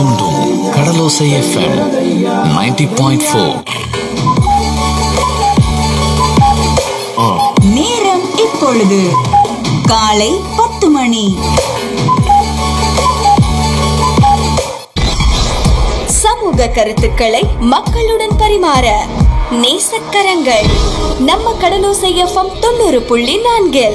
தூண்டும் கடலோசை FM 90.4 point four நேரம் இப்பொழுது காலை பத்து மணி சமூக கருத்துக்களை மக்களுடன் பரிமாற நேசக்கரங்கள் நம்ம கடலோசை எஃப்எம் தொண்ணூறு புள்ளி நான்கில்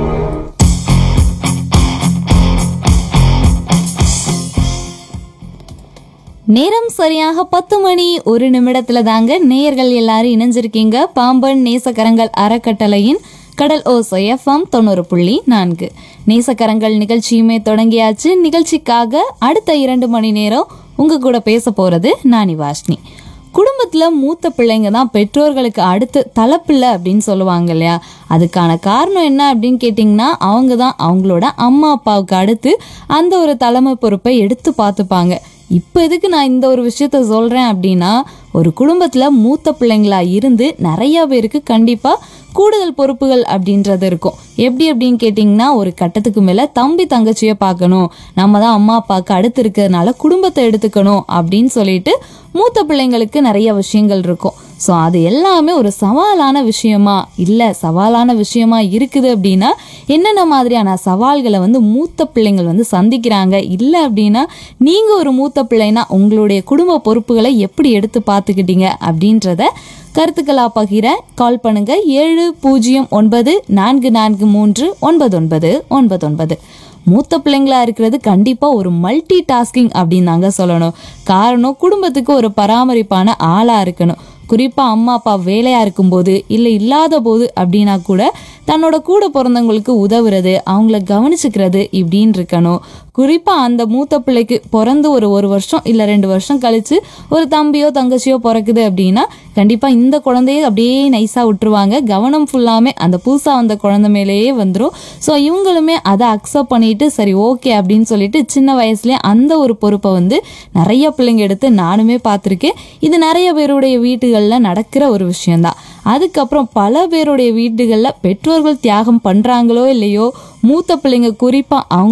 நேரம் சரியாக பத்து மணி ஒரு நிமிடத்துல தாங்க நேயர்கள் எல்லாரும் இணைஞ்சிருக்கீங்க பாம்பன் நேசக்கரங்கள் அறக்கட்டளையின் கடல் ஓசை எஃப்எம் தொண்ணூறு புள்ளி நான்கு நேசக்கரங்கள் நிகழ்ச்சியுமே தொடங்கியாச்சு நிகழ்ச்சிக்காக அடுத்த இரண்டு மணி நேரம் உங்க கூட பேச போறது நானி வாஷ்னி குடும்பத்துல மூத்த பிள்ளைங்க தான் பெற்றோர்களுக்கு அடுத்து தலைப்பிள்ளை அப்படின்னு சொல்லுவாங்க இல்லையா அதுக்கான காரணம் என்ன அப்படின்னு கேட்டிங்கன்னா அவங்க தான் அவங்களோட அம்மா அப்பாவுக்கு அடுத்து அந்த ஒரு தலைமை பொறுப்பை எடுத்து பார்த்துப்பாங்க இப்போ எதுக்கு நான் இந்த ஒரு விஷயத்த சொல்கிறேன் அப்படின்னா ஒரு குடும்பத்தில் மூத்த பிள்ளைங்களா இருந்து நிறைய பேருக்கு கண்டிப்பாக கூடுதல் பொறுப்புகள் அப்படின்றது இருக்கும் எப்படி அப்படின்னு கேட்டிங்கன்னா ஒரு கட்டத்துக்கு மேலே தம்பி தங்கச்சியை பார்க்கணும் நம்ம தான் அம்மா அப்பாவுக்கு அடுத்து இருக்கிறதுனால குடும்பத்தை எடுத்துக்கணும் அப்படின்னு சொல்லிட்டு மூத்த பிள்ளைங்களுக்கு நிறைய விஷயங்கள் இருக்கும் ஸோ அது எல்லாமே ஒரு சவாலான விஷயமா இல்லை சவாலான விஷயமா இருக்குது அப்படின்னா என்னென்ன மாதிரியான சவால்களை வந்து மூத்த பிள்ளைங்கள் வந்து சந்திக்கிறாங்க இல்லை அப்படின்னா நீங்கள் ஒரு மூத்த பிள்ளைனா உங்களுடைய குடும்ப பொறுப்புகளை எப்படி எடுத்து பார்த்துக்கிட்டீங்க அப்படின்றத கருத்துக்களா பகிர கால் பண்ணுங்க ஏழு பூஜ்ஜியம் ஒன்பது நான்கு நான்கு மூன்று ஒன்பது ஒன்பது ஒன்பது ஒன்பது மூத்த பிள்ளைங்களா இருக்கிறது கண்டிப்பா ஒரு மல்டி டாஸ்கிங் அப்படின்னு தாங்க சொல்லணும் காரணம் குடும்பத்துக்கு ஒரு பராமரிப்பான ஆளா இருக்கணும் குறிப்பா அம்மா அப்பா வேலையா இருக்கும்போது இல்லை இல்லாத போது அப்படின்னா கூட தன்னோட கூட பிறந்தவங்களுக்கு உதவுறது அவங்கள கவனிச்சுக்கிறது இப்படின்னு இருக்கணும் குறிப்பா அந்த மூத்த பிள்ளைக்கு பிறந்து ஒரு ஒரு வருஷம் இல்லை ரெண்டு வருஷம் கழிச்சு ஒரு தம்பியோ தங்கச்சியோ பிறக்குது அப்படின்னா கண்டிப்பா இந்த குழந்தைய அப்படியே நைஸா விட்டுருவாங்க கவனம் ஃபுல்லாமே அந்த புதுசா வந்த குழந்தை மேலேயே வந்துடும் ஸோ இவங்களுமே அதை அக்செப்ட் பண்ணிட்டு சரி ஓகே அப்படின்னு சொல்லிட்டு சின்ன வயசுலயே அந்த ஒரு பொறுப்பை வந்து நிறைய பிள்ளைங்க எடுத்து நானுமே பார்த்துருக்கேன் இது நிறைய பேருடைய வீட்டுகளில் நடக்கிற ஒரு விஷயம்தான் அதுக்கப்புறம் பல பேருடைய வீடுகளில் பெற்றோர்கள் தியாகம் பண்றாங்களோ இல்லையோ மூத்த பிள்ளைங்க குறிப்பா அவங்க